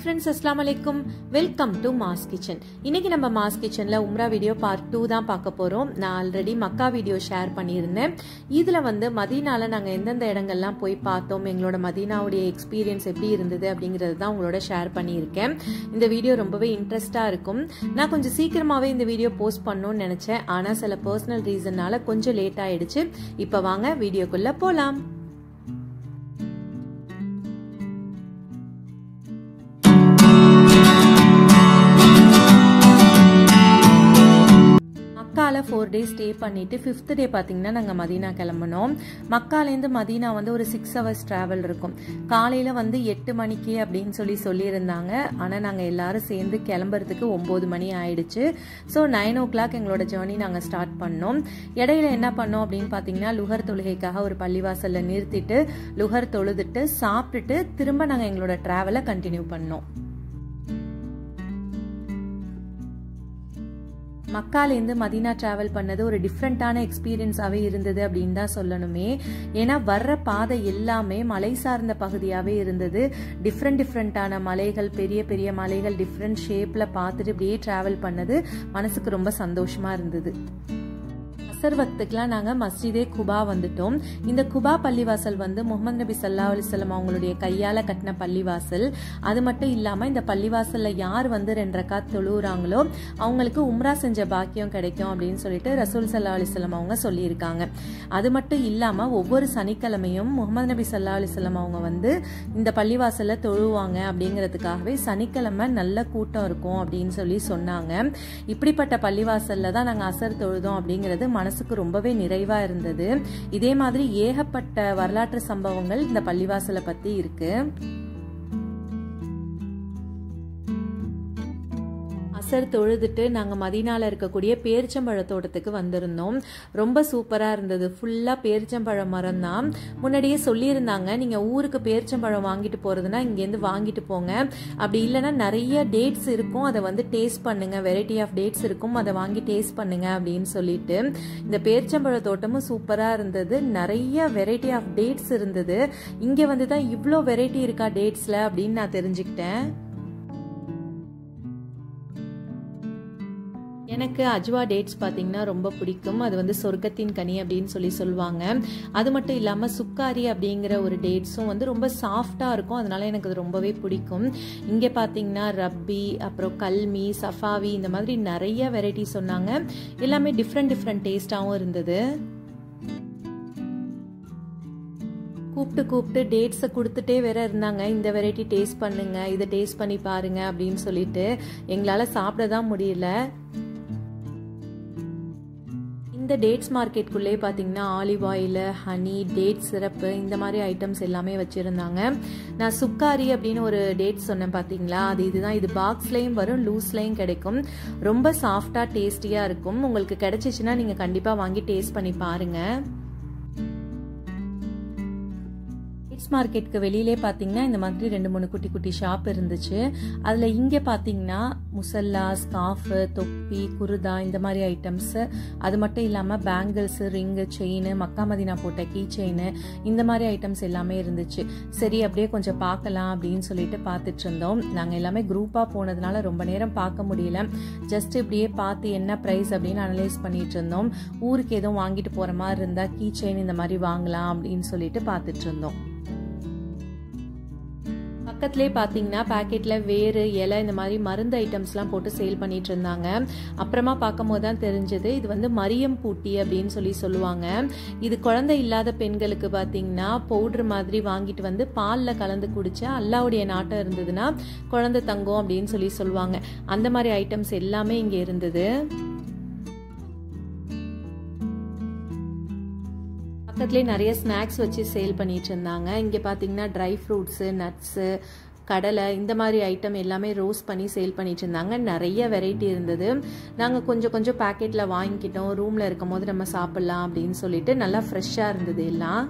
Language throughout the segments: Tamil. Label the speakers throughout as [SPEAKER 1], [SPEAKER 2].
[SPEAKER 1] ஃப்ரெண்ட்ஸ் அஸ்லாம் வலைக்கும் வெல்கம் டு மாஸ் கிச்சன் இன்னைக்கு நம்ம மாஸ் கிச்சனில் உம்ரா வீடியோ பார்ட் டூ தான் பார்க்க போகிறோம் நான் ஆல்ரெடி மக்கா வீடியோ ஷேர் பண்ணியிருந்தேன் இதில் வந்து மதீனால நாங்கள் எந்தெந்த இடங்கள்லாம் போய் பார்த்தோம் எங்களோட மதீனாவுடைய எக்ஸ்பீரியன்ஸ் எப்படி இருந்தது அப்படிங்கிறது தான் உங்களோட ஷேர் பண்ணியிருக்கேன் இந்த வீடியோ ரொம்பவே இன்ட்ரெஸ்டாக இருக்கும் நான் கொஞ்சம் சீக்கிரமாகவே இந்த வீடியோ போஸ்ட் பண்ணணும்னு நினச்சேன் ஆனால் சில பர்சனல் ரீசன்னால கொஞ்சம் லேட் ஆயிடுச்சு இப்போ வாங்க வீடியோக்குள்ளே போகலாம் மக்கால ஃபோர் டேஸ் ஸ்டே பண்ணிட்டு ஃபிஃப்த் டே பார்த்தீங்கன்னா நாங்கள் மதீனா கிளம்பினோம் மக்காலேருந்து மதீனா வந்து ஒரு சிக்ஸ் ஹவர்ஸ் ட்ராவல் இருக்கும் காலையில் வந்து எட்டு மணிக்கு அப்படின்னு சொல்லி சொல்லியிருந்தாங்க ஆனால் நாங்கள் எல்லாரும் சேர்ந்து கிளம்புறதுக்கு ஒம்பது மணி ஆயிடுச்சு ஸோ நைன் ஓ கிளாக் எங்களோட ஜேர்னி நாங்கள் ஸ்டார்ட் பண்ணோம் இடையில என்ன பண்ணோம் அப்படின்னு பார்த்தீங்கன்னா லுகர் தொழுகைக்காக ஒரு பள்ளிவாசலில் நிறுத்திட்டு லுகர் தொழுதுட்டு சாப்பிட்டுட்டு திரும்ப நாங்கள் எங்களோட ட்ராவலை கண்டினியூ பண்ணோம் மக்காலேருந்து மதீனா ட்ராவல் பண்ணது ஒரு டிஃப்ரெண்ட்டான எக்ஸ்பீரியன்ஸாகவே இருந்தது அப்படின்னு தான் சொல்லணுமே ஏன்னா வர்ற பாதை எல்லாமே மலை சார்ந்த பகுதியாகவே இருந்தது டிஃப்ரெண்ட் டிஃப்ரெண்ட்டான மலைகள் பெரிய பெரிய மலைகள் டிஃப்ரெண்ட் ஷேப்பில் பார்த்துட்டு இப்படியே ட்ராவல் பண்ணது மனசுக்கு ரொம்ப சந்தோஷமாக இருந்தது அசர் வக்துக்கெலாம் நாங்கள் மஸ்ஜிதே குபா வந்துட்டோம் இந்த குபா பள்ளிவாசல் வந்து முகமது நபி சல்லா அலிஸ்லாம் அவங்களுடைய கையால் கட்டின பள்ளிவாசல் அது மட்டும் இல்லாமல் இந்த பள்ளிவாசலில் யார் வந்து ரெண்டு ரக்காத் தொழுகிறாங்களோ அவங்களுக்கு உம்ரா செஞ்ச பாக்கியம் கிடைக்கும் அப்படின்னு சொல்லிட்டு ரசூல் சல்லா அலிஸ்லாம் அவங்க சொல்லியிருக்காங்க அது மட்டும் இல்லாமல் ஒவ்வொரு சனிக்கிழமையும் முகமது நபி சல்லா அலிஸ்லாம் அவங்க வந்து இந்த பள்ளிவாசலில் தொழுவாங்க அப்படிங்கிறதுக்காகவே சனிக்கிழமை நல்ல கூட்டம் இருக்கும் அப்படின்னு சொல்லி சொன்னாங்க இப்படிப்பட்ட பள்ளிவாசலில் தான் நாங்கள் அசர் தொழுதோம் அப்படிங்கிறது மனசு மனசுக்கு ரொம்பவே நிறைவா இருந்தது இதே மாதிரி ஏகப்பட்ட வரலாற்று சம்பவங்கள் இந்த பள்ளிவாசலை பத்தி இருக்கு அசர் தொழுதுட்டு நாங்கள் மதினால இருக்கக்கூடிய பேரிச்சம்பழ தோட்டத்துக்கு வந்திருந்தோம் ரொம்ப சூப்பராக இருந்தது ஃபுல்லாக பேரிச்சம்பழ மரம் தான் முன்னாடியே சொல்லியிருந்தாங்க நீங்கள் ஊருக்கு பேரிச்சம்பழம் வாங்கிட்டு போகிறதுனா இங்கேருந்து வாங்கிட்டு போங்க அப்படி இல்லைன்னா நிறைய டேட்ஸ் இருக்கும் அதை வந்து டேஸ்ட் பண்ணுங்க வெரைட்டி ஆஃப் டேட்ஸ் இருக்கும் அதை வாங்கி டேஸ்ட் பண்ணுங்க அப்படின்னு சொல்லிட்டு இந்த பேரிச்சம்பழ தோட்டமும் சூப்பராக இருந்தது நிறைய வெரைட்டி ஆஃப் டேட்ஸ் இருந்தது இங்கே வந்து தான் இவ்வளோ வெரைட்டி இருக்கா டேட்ஸில் அப்படின்னு நான் தெரிஞ்சுக்கிட்டேன் எனக்கு அஜ்வா டேட்ஸ் பார்த்தீங்கன்னா ரொம்ப பிடிக்கும் அது வந்து சொர்க்கத்தின் கனி அப்படின்னு சொல்லி சொல்லுவாங்க அது மட்டும் இல்லாமல் சுக்காரி அப்படிங்கிற ஒரு டேட்ஸும் வந்து ரொம்ப சாஃப்டாக இருக்கும் அதனால எனக்கு அது ரொம்பவே பிடிக்கும் இங்கே பார்த்தீங்கன்னா ரப்பி அப்புறம் கல்மி சஃபாவி இந்த மாதிரி நிறைய வெரைட்டி சொன்னாங்க எல்லாமே டிஃப்ரெண்ட் டிஃப்ரெண்ட் டேஸ்டாகவும் இருந்தது கூப்பிட்டு கூப்பிட்டு டேட்ஸை கொடுத்துட்டே வேற இருந்தாங்க இந்த வெரைட்டி டேஸ்ட் பண்ணுங்க இதை டேஸ்ட் பண்ணி பாருங்க அப்படின்னு சொல்லிட்டு எங்களால் சாப்பிட தான் முடியல இந்த டேட்ஸ் மார்க்கெட்குள்ளே பார்த்தீங்கன்னா olive oil honey date syrup இந்த மாதிரி ஐட்டம்ஸ் எல்லாமே வச்சுருந்தாங்க நான் சுக்காரி அப்படின்னு ஒரு டேட் சொன்னேன் பார்த்தீங்களா அது இதுதான் இது பாக்ஸ்லேயும் வரும் லூஸ்லேயும் கிடைக்கும் ரொம்ப சாஃப்டாக டேஸ்டியாக இருக்கும் உங்களுக்கு கிடைச்சிச்சுன்னா நீங்கள் கண்டிப்பாக வாங்கி டேஸ்ட் பண்ணி பாருங்கள் கிட்ஸ் மார்க்கெட்டுக்கு வெளியிலே பார்த்தீங்கன்னா இந்த மாதிரி ரெண்டு மூணு குட்டி குட்டி ஷாப் இருந்துச்சு அதில் இங்கே பார்த்தீங்கன்னா முசல்லா ஸ்காஃபு தொப்பி குருதா இந்த மாதிரி ஐட்டம்ஸு அது மட்டும் இல்லாமல் bangles ring chain Makkah Medina போட்ட கீ செயின் இந்த மாதிரி ஐட்டம்ஸ் எல்லாமே இருந்துச்சு சரி அப்படியே கொஞ்சம் பார்க்கலாம் அப்படின்னு சொல்லிட்டு பார்த்துட்டு இருந்தோம் நாங்கள் எல்லாமே குரூப்பாக போனதுனால ரொம்ப நேரம் பார்க்க முடியல ஜஸ்ட் இப்படியே பார்த்து என்ன ப்ரைஸ் அப்படின்னு அனலைஸ் பண்ணிட்டு இருந்தோம் ஊருக்கு எதுவும் வாங்கிட்டு போகிற மாதிரி இருந்தால் கீ செயின் இந்த மாதிரி வாங்கலாம் அப்படின்னு சொல்லிட்டு பார்த்துட்டு இருந்தோம் பக்கத்துலேயே பார்த்தீங்கன்னா பேக்கெட்டில் வேறு இலை இந்த மாதிரி மருந்து ஐட்டம்ஸ்லாம் போட்டு சேல் பண்ணிட்டு இருந்தாங்க அப்புறமா பார்க்கும்போது தான் தெரிஞ்சது இது வந்து மரியம் பூட்டி அப்படின்னு சொல்லி சொல்லுவாங்க இது குழந்தை இல்லாத பெண்களுக்கு பார்த்தீங்கன்னா பவுட்ரு மாதிரி வாங்கிட்டு வந்து பாலில் கலந்து குடிச்சா அல்லாவுடைய நாட்டம் இருந்ததுன்னா குழந்தை தங்கம் அப்படின்னு சொல்லி சொல்லுவாங்க அந்த மாதிரி ஐட்டம்ஸ் எல்லாமே இங்கே இருந்தது பக்கத்துலேயே நிறைய ஸ்நாக்ஸ் வச்சு சேல் பண்ணிட்டு இருந்தாங்க இங்கே பார்த்தீங்கன்னா ட்ரை ஃப்ரூட்ஸு நட்ஸு கடலை இந்த மாதிரி ஐட்டம் எல்லாமே ரோஸ்ட் பண்ணி சேல் பண்ணிட்டு இருந்தாங்க நிறைய வெரைட்டி இருந்தது நாங்கள் கொஞ்சம் கொஞ்சம் பேக்கெட்டில் வாங்கிக்கிட்டோம் ரூமில் இருக்கும் போது நம்ம சாப்பிட்லாம் அப்படின்னு சொல்லிட்டு நல்லா ஃப்ரெஷ்ஷாக இருந்தது எல்லாம்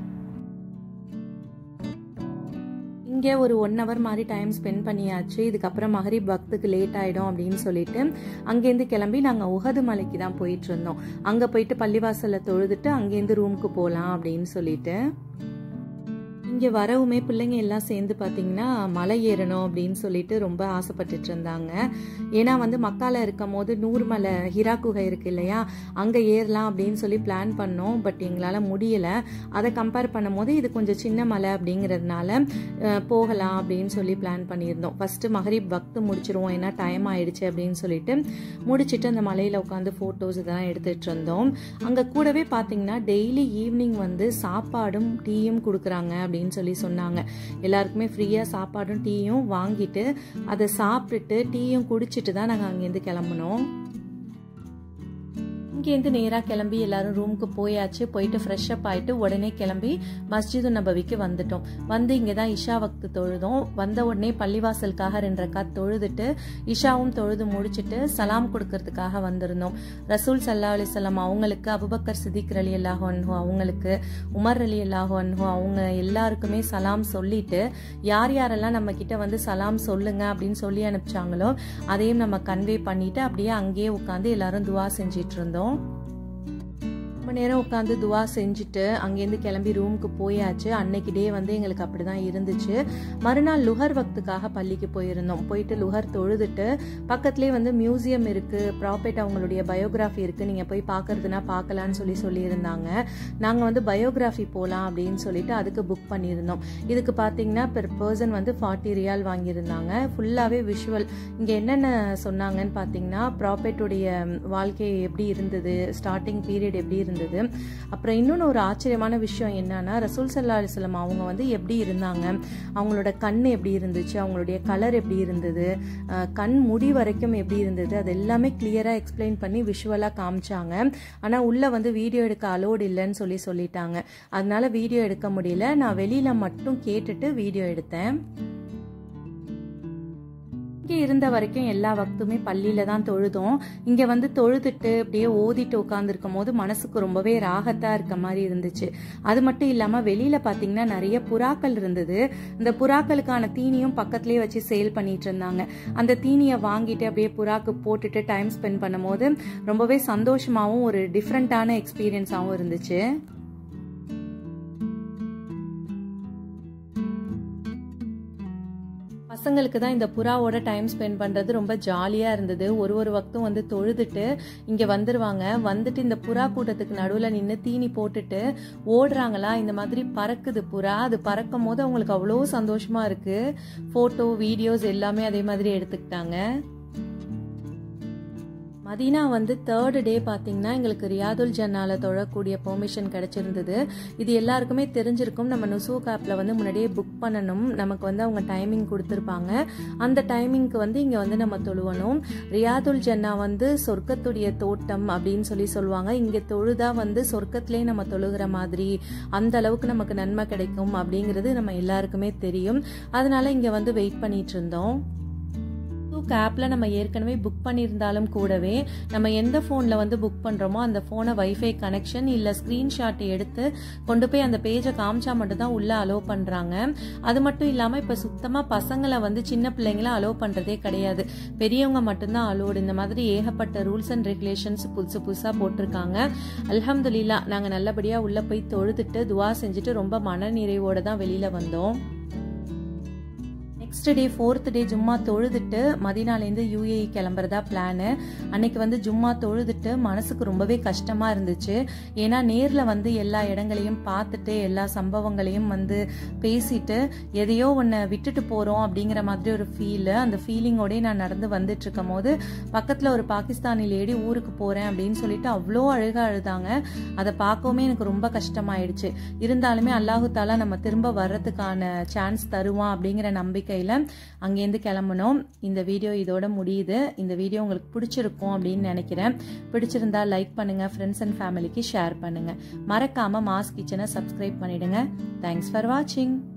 [SPEAKER 1] இங்கே ஒரு ஒன் ஹவர் மாதிரி டைம் ஸ்பெண்ட் பண்ணியாச்சு இதுக்கப்புறம் மகரிப் பக்துக்கு லேட் ஆகிடும் அப்படின்னு சொல்லிட்டு அங்கேருந்து கிளம்பி நாங்கள் உகது மலைக்கு தான் போயிட்டு இருந்தோம் அங்கே போயிட்டு பள்ளிவாசலில் தொழுதுட்டு அங்கேருந்து ரூமுக்கு போகலாம் அப்படின்னு சொல்லிட்டு இங்கே வரவுமே பிள்ளைங்க எல்லாம் சேர்ந்து பார்த்தீங்கன்னா மலை ஏறணும் அப்படின்னு சொல்லிட்டு ரொம்ப ஆசைப்பட்டுட்டு இருந்தாங்க ஏன்னா வந்து மக்கால இருக்கும் போது நூறு மலை ஹிரா குகை இருக்கு இல்லையா அங்கே ஏறலாம் அப்படின்னு சொல்லி பிளான் பண்ணோம் பட் எங்களால் முடியலை அதை கம்பேர் பண்ணும்போது இது கொஞ்சம் சின்ன மலை அப்படிங்கிறதுனால அஹ், போகலாம் அப்படின்னு சொல்லி பிளான் பண்ணியிருந்தோம் ஃபர்ஸ்ட் மகரிப் வக்து முடிச்சிருவோம் ஏன்னா டைம் ஆயிடுச்சு அப்படின்னு சொல்லிட்டு முடிச்சிட்டு அந்த மலையில் உட்காந்து ஃபோட்டோஸ் இதெல்லாம் எடுத்துட்டு இருந்தோம் அங்கே கூடவே பார்த்தீங்கன்னா டெய்லி ஈவினிங் வந்து சாப்பாடும் டீயும் கொடுக்குறாங்க அப்படின்னு சொல்லி சொன்னாங்க எல்லாருக்குமே ஃப்ரீயாக சாப்பாடும் டீயும் வாங்கிட்டு அதை சாப்பிட்டுட்டு டீயும் குடிச்சிட்டு தான் நாங்கள் அங்கேருந்து கிளம்புனோம் இங்கேருந்து நேராக கிளம்பி எல்லாரும் ரூமுக்கு போயாச்சு போயிட்டு ஃப்ரெஷ் அப் ஆயிட்டு உடனே கிளம்பி மஸ்ஜிது நபவிக்கு வந்துட்டோம் வந்து இங்கே தான் இஷா வக்து தொழுதோம் வந்த உடனே பள்ளிவாசலுக்காக ரெண்டு ரக்காத் தொழுதுட்டு இஷாவும் தொழுது முடிச்சிட்டு சலாம் கொடுக்கறதுக்காக வந்திருந்தோம் ரசூல் சல்லா அலிசல்லாம் அவங்களுக்கு அபுபக்கர் சித்திக் அலி அல்லாஹு அன்ஹு அவங்களுக்கு உமர் அலி அல்லாஹு அன்ஹு அவங்க எல்லாருக்குமே சலாம் சொல்லிட்டு யார் யாரெல்லாம் நம்ம கிட்ட வந்து சலாம் சொல்லுங்க அப்படின்னு சொல்லி அனுப்பிச்சாங்களோ அதையும் நம்ம கன்வே பண்ணிட்டு அப்படியே அங்கேயே உட்காந்து எல்லாரும் துவா செஞ்சிட்டு இருந்தோம் ரொம்ப நேரம் உட்காந்து துவா செஞ்சுட்டு அங்கேருந்து கிளம்பி ரூமுக்கு போயாச்சு அன்னைக்கு டே வந்து எங்களுக்கு அப்படிதான் இருந்துச்சு மறுநாள் லுகர் வக்துக்காக பள்ளிக்கு போயிருந்தோம் போயிட்டு லுகர் தொழுதுட்டு பக்கத்துலேயே வந்து மியூசியம் இருக்கு ப்ராப்பர்ட் அவங்களுடைய பயோகிராஃபி இருக்கு நீங்க போய் பார்க்கறதுனா பார்க்கலான்னு சொல்லி சொல்லியிருந்தாங்க நாங்க வந்து பயோகிராஃபி போகலாம் அப்படின்னு சொல்லிட்டு அதுக்கு புக் பண்ணியிருந்தோம் இதுக்கு பார்த்தீங்கன்னா பெர் பர்சன் வந்து ஃபார்ட்டி ரியால் வாங்கியிருந்தாங்க ஃபுல்லாகவே விஷுவல் இங்கே என்னென்ன சொன்னாங்கன்னு பார்த்தீங்கன்னா ப்ராப்பர்ட்டுடைய வாழ்க்கை எப்படி இருந்தது ஸ்டார்டிங் பீரியட் எப்படி இருந்தது அப்புறம் இன்னொன்று ஒரு ஆச்சரியமான விஷயம் என்னன்னா ரசூல் சல்லா அலிஸ்லாம் அவங்க வந்து எப்படி இருந்தாங்க அவங்களோட கண் எப்படி இருந்துச்சு அவங்களுடைய கலர் எப்படி இருந்தது அஹ் கண் முடி வரைக்கும் எப்படி இருந்தது அது எல்லாமே கிளியராக எக்ஸ்பிளைன் பண்ணி விஷுவலாக காமிச்சாங்க ஆனால் உள்ளே வந்து வீடியோ எடுக்க அலோடு இல்லைன்னு சொல்லி சொல்லிட்டாங்க அதனால வீடியோ எடுக்க முடியல நான் வெளியில் மட்டும் கேட்டுட்டு வீடியோ எடுத்தேன் இங்கே இருந்த வரைக்கும் எல்லா வக்துமே பள்ளியில தான் தொழுதோம் இங்க வந்து தொழுதுட்டு அப்படியே ஓதிட்டு உட்காந்துருக்கும் போது மனசுக்கு ரொம்பவே ராகத்தா இருக்க மாதிரி இருந்துச்சு அது மட்டும் இல்லாம வெளியில பாத்தீங்கன்னா நிறைய புறாக்கள் இருந்தது இந்த புறாக்களுக்கான தீனியும் பக்கத்துலயே வச்சு சேல் பண்ணிட்டு இருந்தாங்க அந்த தீனியை வாங்கிட்டு அப்படியே புறாக்கு போட்டுட்டு டைம் ஸ்பெண்ட் பண்ணும்போது ரொம்பவே சந்தோஷமாவும் ஒரு டிஃப்ரெண்டான எக்ஸ்பீரியன்ஸாகவும் இருந்துச்சு பசங்களுக்கு தான் இந்த புறாவோட டைம் ஸ்பெண்ட் பண்றது ரொம்ப ஜாலியா இருந்தது ஒரு ஒரு வக்தும் வந்து தொழுதுட்டு இங்க வந்துருவாங்க வந்துட்டு இந்த புறா கூட்டத்துக்கு நடுவுல நின்று தீனி போட்டுட்டு ஓடுறாங்களா இந்த மாதிரி பறக்குது புறா அது பறக்கும் போது அவங்களுக்கு அவ்வளோ சந்தோஷமா இருக்கு போட்டோ வீடியோஸ் எல்லாமே அதே மாதிரி எடுத்துக்கிட்டாங்க மதீனா வந்து தேர்டு டே பார்த்தீங்கன்னா எங்களுக்கு ரியாதுல் ஜன்னால தொழக்கூடிய பெர்மிஷன் கிடைச்சிருந்தது இது எல்லாருக்குமே தெரிஞ்சிருக்கும் நம்ம நுசூக் ஆப்பில் வந்து முன்னாடியே புக் பண்ணணும் நமக்கு வந்து அவங்க டைமிங் கொடுத்துருப்பாங்க அந்த டைமிங்க்கு வந்து இங்கே வந்து நம்ம தொழுவணும் ரியாதுல் ஜன்னா வந்து சொர்க்கத்துடைய தோட்டம் அப்படின்னு சொல்லி சொல்லுவாங்க இங்கே தொழுதா வந்து சொர்க்கத்திலே நம்ம தொழுகிற மாதிரி அந்த அளவுக்கு நமக்கு நன்மை கிடைக்கும் அப்படிங்கிறது நம்ம எல்லாருக்குமே தெரியும் அதனால இங்கே வந்து வெயிட் பண்ணிட்டு இருந்தோம் ஃபேஸ்புக் ஆப்பில் நம்ம ஏற்கனவே புக் பண்ணியிருந்தாலும் கூடவே நம்ம எந்த ஃபோனில் வந்து புக் பண்ணுறோமோ அந்த ஃபோனை வைஃபை கனெக்ஷன் இல்லை ஸ்க்ரீன்ஷாட் எடுத்து கொண்டு போய் அந்த பேஜை காமிச்சா மட்டும்தான் உள்ளே அலோவ் பண்ணுறாங்க அது மட்டும் இல்லாமல் இப்போ சுத்தமாக பசங்களை வந்து சின்ன பிள்ளைங்கள அலோவ் பண்ணுறதே கிடையாது பெரியவங்க மட்டும்தான் அலோடு இந்த மாதிரி ஏகப்பட்ட ரூல்ஸ் அண்ட் ரெகுலேஷன்ஸ் புதுசு புதுசாக போட்டிருக்காங்க அல்ஹம்துலில்லா நாங்கள் நல்லபடியாக உள்ளே போய் தொழுதுட்டு துவா செஞ்சுட்டு ரொம்ப மன நிறைவோட தான் வெளியில் வந்தோம் நெக்ஸ்ட் டே ஃபோர்த் டே ஜும்மா தொழுதுட்டு மதினாலேருந்து யூஏஇ கிளம்புறதா பிளானு அன்னைக்கு வந்து ஜும்மா தொழுதுட்டு மனசுக்கு ரொம்பவே கஷ்டமா இருந்துச்சு ஏன்னா நேர்ல வந்து எல்லா இடங்களையும் பார்த்துட்டு எல்லா சம்பவங்களையும் வந்து பேசிட்டு எதையோ ஒன்று விட்டுட்டு போறோம் அப்படிங்கிற மாதிரி ஒரு ஃபீல் அந்த ஃபீலிங்கோடய நான் நடந்து வந்துட்டு இருக்கும் போது பக்கத்துல ஒரு பாகிஸ்தானி லேடி ஊருக்கு போறேன் அப்படின்னு சொல்லிட்டு அவ்வளோ அழுக அழுதாங்க அதை பார்க்கவுமே எனக்கு ரொம்ப கஷ்டமாயிடுச்சு இருந்தாலுமே அல்லாஹு தாலா நம்ம திரும்ப வர்றதுக்கான சான்ஸ் தருவான் அப்படிங்கிற நம்பிக்கையில் அங்கேருந்து கிளம்பணும் இந்த வீடியோ இதோட முடியுது இந்த வீடியோ உங்களுக்கு பிடிச்சிருக்கும் அப்படின்னு நினைக்கிறேன் பிடிச்சிருந்தா லைக் பண்ணுங்க ஃப்ரெண்ட்ஸ் அண்ட் ஃபேமிலிக்கு ஷேர் பண்ணுங்க மறக்காம மாஸ் கிச்சனை சப்ஸ்கிரைப் பண்ணிடுங்க தேங்க்ஸ் ஃபார் வாட்சிங்